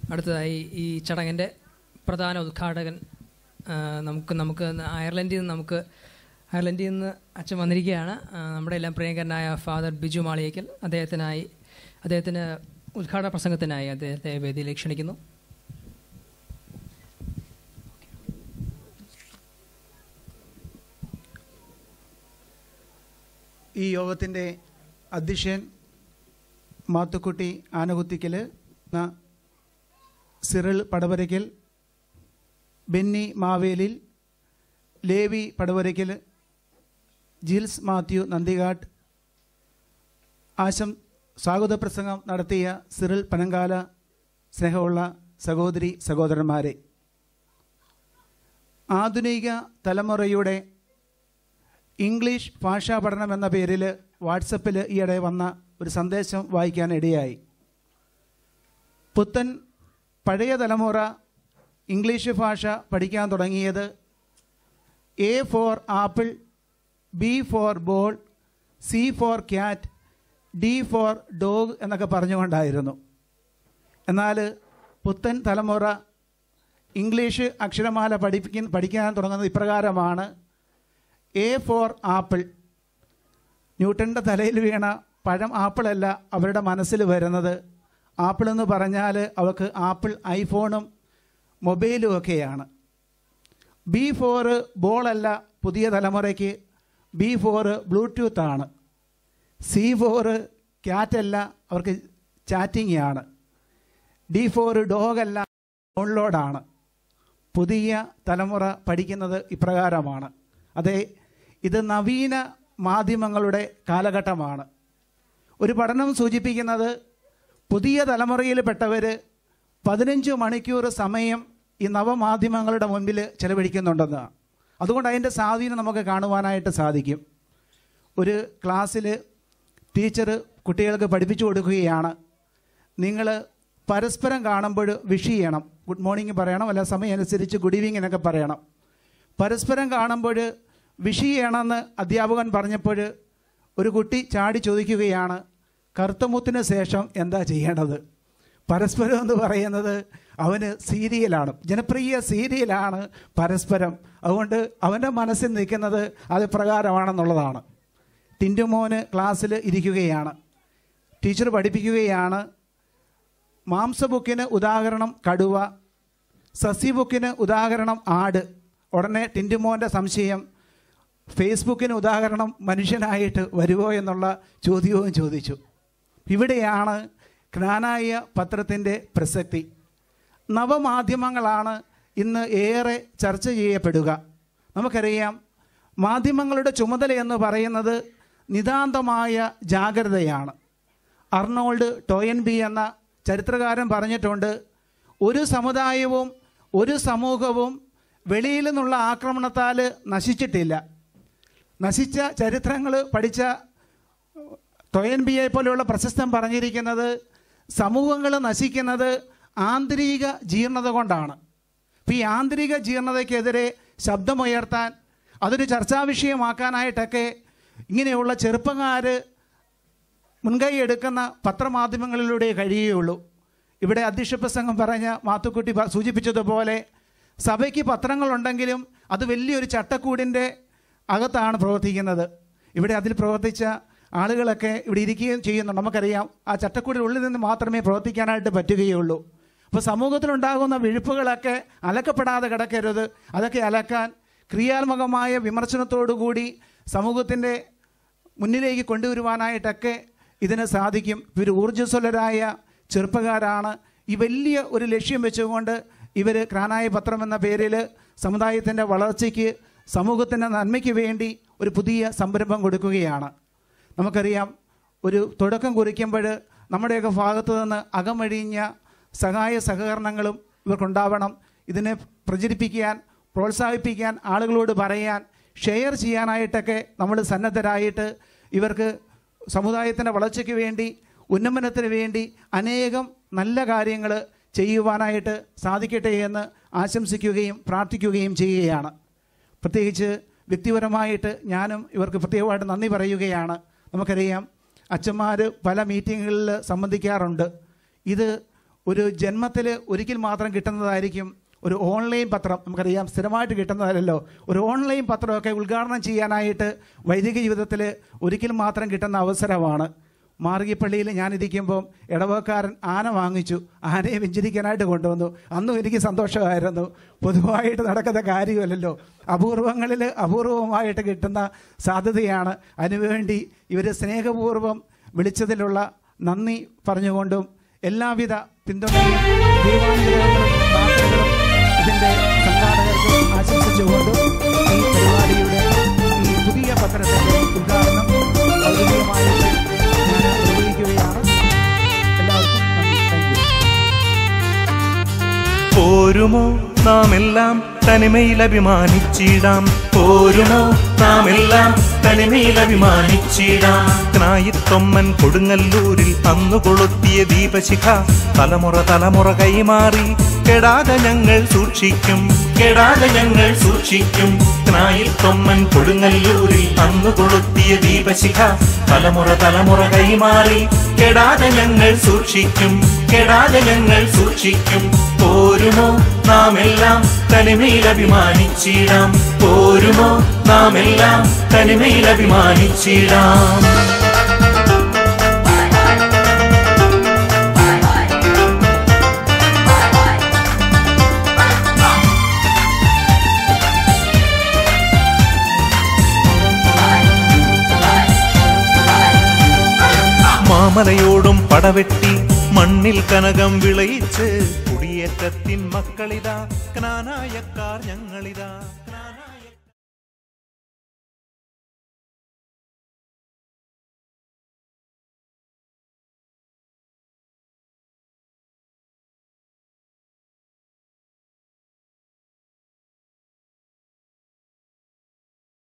അടുത്തതായി ഈ ചടങ്ങിൻ്റെ പ്രധാന ഉദ്ഘാടകൻ ആ, നമുക്ക് നമുക്ക് ഇന്ന് അയർലൻഡിൽ നിന്ന് നമുക്ക് അയർലൻഡിൽ നിന്ന് അച്ഛൻ വന്നിരിക്കുകയാണ് ആ, നമ്മുടെ എല്ലാം പ്രിയങ്കരനായ ഫാദർ ബിജു മാളിയേക്കൽ അദ്ദേഹത്തിനായി അദ്ദേഹത്തിന് ഉദ്ഘാടന പ്രസംഗത്തിനായി അദ്ദേഹത്തെ വേദിയിലേക്ക് ക്ഷണിക്കുന്നു ഈ യോഗത്തിൻ്റെ അധ്യക്ഷൻ മാത്തുക്കുട്ടി ആനകുത്തിക്കൽ ന- Cyril Padavarackal Benny Mavelil Levi Padavarackal Jils Mathew Nandikattu ആശം സ്വാഗത പ്രസംഗം നടത്തിയ സിറിൽ പനങ്കാല സ്നേഹമുള്ള സഹോദരി സഹോദരന്മാരെ ആധുനിക തലമുറയുടെ ഇംഗ്ലീഷ് ഭാഷാ പഠനം എന്ന പേരിൽ വാട്സപ്പിൽ ഈയിടെ വന്ന ഒരു സന്ദേശം വായിക്കാൻ ഇടയായി പുത്തൻ പഴയ തലമുറ ഇംഗ്ലീഷ് ഭാഷ പഠിക്കാൻ തുടങ്ങിയത് A for apple B for ball C for cat D for dog എന്നൊക്കെ പറഞ്ഞുകൊണ്ടായിരുന്നു എന്നാൽ പുത്തൻ തലമുറ ഇംഗ്ലീഷ് അക്ഷരമാല പഠിപ്പിക്കുന്ന പഠിക്കാൻ തുടങ്ങുന്നത് ഇപ്രകാരമാണ് എ ഫോർ ആപ്പിൾ ന്യൂട്ടൻ്റെ തലയിൽ വീണ പഴം ആപ്പിളല്ല അവരുടെ മനസ്സിൽ വരുന്നത് ആപ്പിൾ എന്ന് പറഞ്ഞാൽ അവർക്ക് ആപ്പിൾ ഐഫോണും മൊബൈലും ഒക്കെയാണ് ബി ഫോർ ബോളല്ല പുതിയ തലമുറയ്ക്ക് ബി ഫോർ ബ്ലൂടൂത്ത് ആണ് സി ഫോർ ക്യാറ്റല്ല അവർക്ക് ചാറ്റിംഗ് ആണ് ഡി ഫോർ ഡോഗല്ല ഡൗൺലോഡാണ് പുതിയ തലമുറ പഠിക്കുന്നത് ഇപ്രകാരമാണ് അതെ ഇത് നവീന മാധ്യമങ്ങളുടെ കാലഘട്ടമാണ് ഒരു പഠനം സൂചിപ്പിക്കുന്നത് പുതിയ തലമുറയിൽപ്പെട്ടവർ പതിനഞ്ച് മണിക്കൂർ സമയം ഈ നവമാധ്യമങ്ങളുടെ മുൻപിൽ ചെലവഴിക്കുന്നുണ്ടെന്നാണ് അതുകൊണ്ട് അതിൻ്റെ സ്വാധീനം നമുക്ക് കാണുവാനായിട്ട് സാധിക്കും ഒരു ക്ലാസ്സിൽ ടീച്ചർ കുട്ടികൾക്ക് പഠിപ്പിച്ചു കൊടുക്കുകയാണ് നിങ്ങൾ പരസ്പരം കാണുമ്പോൾ വിഷ് ചെയ്യണം ഗുഡ് മോർണിംഗ് പറയണം അല്ല സമയം അനുസരിച്ച് ഗുഡ് ഈവനിങ് എന്നൊക്കെ പറയണം പരസ്പരം കാണുമ്പോൾ വിഷ് ചെയ്യണമെന്ന് അധ്യാപകൻ പറഞ്ഞപ്പോൾ ഒരു കുട്ടി ചാടി ചോദിക്കുകയാണ് കറുത്തമുത്തിന് ശേഷം എന്താ ചെയ്യേണ്ടത് പരസ്പരം എന്ന് പറയുന്നത് അവന് സീരിയലാണ് ജനപ്രിയ സീരിയലാണ് പരസ്പരം അതുകൊണ്ട് അവൻ്റെ മനസ്സിൽ നിൽക്കുന്നത് അത് പ്രകാരമാണെന്നുള്ളതാണ് ടിൻറ്റുമോന് ക്ലാസ്സിൽ ഇരിക്കുകയാണ് ടീച്ചർ പഠിപ്പിക്കുകയാണ് മാംസബുക്കിന് ഉദാഹരണം കടുവ സസ്യബുക്കിന് ഉദാഹരണം ആട് ഉടനെ ടിൻറ്റുമോൻ്റെ സംശയം ഫേസ്ബുക്കിന് ഉദാഹരണം മനുഷ്യനായിട്ട് വരുമോ എന്നുള്ള ചോദ്യവും ചോദിച്ചു ഇവിടെയാണ് ജ്ഞാനായ പത്രത്തിൻ്റെ പ്രസക്തി നവമാധ്യമങ്ങളാണ് ഇന്ന് ഏറെ ചർച്ച ചെയ്യപ്പെടുക നമുക്കറിയാം മാധ്യമങ്ങളുടെ ചുമതല എന്ന് പറയുന്നത് നിതാന്തമായ ജാഗ്രതയാണ് അർണോൾഡ് ടോയൻബി എന്ന ചരിത്രകാരൻ പറഞ്ഞിട്ടുണ്ട് ഒരു സമുദായവും ഒരു സമൂഹവും വെളിയിൽ നിന്നുള്ള ആക്രമണത്താൽ നശിച്ചിട്ടില്ല നശിച്ച ചരിത്രങ്ങൾ പഠിച്ച ടൊയൻബിയെ പോലെയുള്ള പ്രശസ്തം പറഞ്ഞിരിക്കുന്നത് സമൂഹങ്ങൾ നശിക്കുന്നത് ആന്തരിക ജീർണത കൊണ്ടാണ് അപ്പോൾ ഈ ആന്തരിക ജീർണതയ്ക്കെതിരെ ശബ്ദമുയർത്താൻ അതൊരു ചർച്ചാ വിഷയമാക്കാനായിട്ടൊക്കെ ഇങ്ങനെയുള്ള ചെറുപ്പക്കാർ മുൻകൈ എടുക്കുന്ന പത്രമാധ്യമങ്ങളിലൂടെ കഴിയുകയുള്ളൂ ഇവിടെ അധ്യക്ഷ പ്രസംഗം പറഞ്ഞ മാത്തുക്കുട്ടി പ- സൂചിപ്പിച്ചതുപോലെ സഭയ്ക്ക് പത്രങ്ങളുണ്ടെങ്കിലും അത് വലിയൊരു ചട്ടക്കൂടിൻ്റെ അകത്താണ് പ്രവർത്തിക്കുന്നത് ഇവിടെ അതിൽ പ്രവർത്തിച്ച ആളുകളൊക്കെ ഇവിടെ ഇരിക്കുകയും ചെയ്യുന്നുണ്ട് നമുക്കറിയാം ആ ചട്ടക്കൂടിനുള്ളിൽ നിന്ന് മാത്രമേ പ്രവർത്തിക്കാനായിട്ട് പറ്റുകയുള്ളൂ അപ്പോൾ സമൂഹത്തിലുണ്ടാകുന്ന വിഴുപ്പുകളൊക്കെ അലക്കപ്പെടാതെ കിടക്കരുത് അതൊക്കെ അലക്കാൻ ക്രിയാത്മകമായ വിമർശനത്തോടുകൂടി സമൂഹത്തിൻ്റെ മുന്നിലേക്ക് കൊണ്ടുവരുവാനായിട്ടൊക്കെ ഇതിന് സാധിക്കും ഇവർ ഊർജ്ജസ്വലരായ ചെറുപ്പക്കാരാണ് ഈ വലിയ ഒരു ലക്ഷ്യം വെച്ചുകൊണ്ട് ഇവർ ക്രാനായ പത്രം എന്ന പേരിൽ സമുദായത്തിൻ്റെ വളർച്ചയ്ക്ക് സമൂഹത്തിൻ്റെ നന്മയ്ക്ക് വേണ്ടി ഒരു പുതിയ സംരംഭം കൊടുക്കുകയാണ് നമുക്കറിയാം ഒരു തുടക്കം കുറിക്കുമ്പോൾ നമ്മുടെയൊക്കെ ഭാഗത്തു നിന്ന് അകമഴിഞ്ഞ സഹായ സഹകരണങ്ങളും ഇവർക്കുണ്ടാവണം ഇതിനെ പ്രചരിപ്പിക്കാൻ പ്രോത്സാഹിപ്പിക്കാൻ ആളുകളോട് പറയാൻ ഷെയർ ചെയ്യാനായിട്ടൊക്കെ നമ്മൾ സന്നദ്ധരായിട്ട് ഇവർക്ക് സമുദായത്തിൻ്റെ വളർച്ചയ്ക്ക് വേണ്ടി ഉന്നമനത്തിന് വേണ്ടി അനേകം നല്ല കാര്യങ്ങൾ ചെയ്യുവാനായിട്ട് സാധിക്കട്ടെ എന്ന് ആശംസിക്കുകയും പ്രാർത്ഥിക്കുകയും ചെയ്യുകയാണ് പ്രത്യേകിച്ച് വ്യക്തിപരമായിട്ട് ഞാനും ഇവർക്ക് പ്രത്യേകമായിട്ട് നന്ദി പറയുകയാണ് നമുക്കറിയാം അച്ഛന്മാർ പല മീറ്റിങ്ങുകളിൽ സംബന്ധിക്കാറുണ്ട് ഇത് ഒരു ജന്മത്തിൽ ഒരിക്കൽ മാത്രം കിട്ടുന്നതായിരിക്കും ഒരു ഓൺലൈൻ പത്രം നമുക്കറിയാം സ്ഥിരമായിട്ട് കിട്ടുന്നതല്ലോ ഒരു ഓൺലൈൻ പത്രമൊക്കെ ഉദ്ഘാടനം ചെയ്യാനായിട്ട് വൈദിക ജീവിതത്തിൽ ഒരിക്കൽ മാത്രം കിട്ടുന്ന അവസരമാണ് മാർഗിപ്പള്ളിയിൽ ഞാനിരിക്കുമ്പം ഇടവക്കാരൻ ആന വാങ്ങിച്ചു ആനയെ വെഞ്ചരിക്കാനായിട്ട് കൊണ്ടുവന്നു അന്നും എനിക്ക് സന്തോഷമായിരുന്നു പൊതുവായിട്ട് നടക്കുന്ന കാര്യമല്ലല്ലോ അപൂർവങ്ങളിൽ അപൂർവമായിട്ട് കിട്ടുന്ന സാധ്യതയാണ് അതിനുവേണ്ടി ഇവർ സ്നേഹപൂർവ്വം വിളിച്ചതിലുള്ള നന്ദി പറഞ്ഞുകൊണ്ടും എല്ലാവിധ പിന്തുണയും ദൈവാനുഗ്രഹങ്ങളും പ്രാർത്ഥനകളും ഇതിൻ്റെ സംഘാടകർക്ക് ആശംസിച്ചുകൊണ്ടും ഈ പരിപാടിയുടെ ഈ പുതിയ പത്രത്തിൻ്റെ ഉദ്ഘാടനം ഔദ്യോഗികമായിട്ട് ഞാൻ നിർവഹിക്കുകയാണ് എല്ലാവർക്കും നന്ദി താങ്ക് യു പോരുമോ നാം എല്ലാം തനിമയിൽ അഭിമാനിച്ചിടാം പോരുമോ നാം എല്ലാം തനിമയിൽ അഭിമാനിച്ചിടാം ക്നായിത്തൊമ്മൻ കൊടുങ്ങല്ലൂരിൽ അന്നു കൊളുത്തിയ ദീപശിഖ തലമുറ തലമുറ കൈമാറി കെടാതെ ഞങ്ങൾ സൂക്ഷിക്കും കെടാതെ ഞങ്ങൾ സൂക്ഷിക്കും ക്നായിത്തൊമ്മൻ കൊടുങ്ങല്ലൂരിൽ അന്നു കൊളുത്തിയ ദീപശിഖ തലമുറ തലമുറ കൈമാറി കെടാതെ ഞങ്ങൾ സൂക്ഷിക്കും കെടാതെ ഞങ്ങൾ സൂക്ഷിക്കും പോരുമോ നാം എല്ലാം തനിമയിൽ അഭിമാനിച്ചിടാം പോരുമോ നാം എല്ലാം തനിമയിൽ അഭിമാനിച്ചിടാം മാമലയോടും പടവെട്ടി മണ്ണിൽ കനകം വിളയിച്ച് കുടിയേറ്റത്തിൻ മക്കളിതാ ക്നാനായക്കാർ ഞങ്ങളിതാ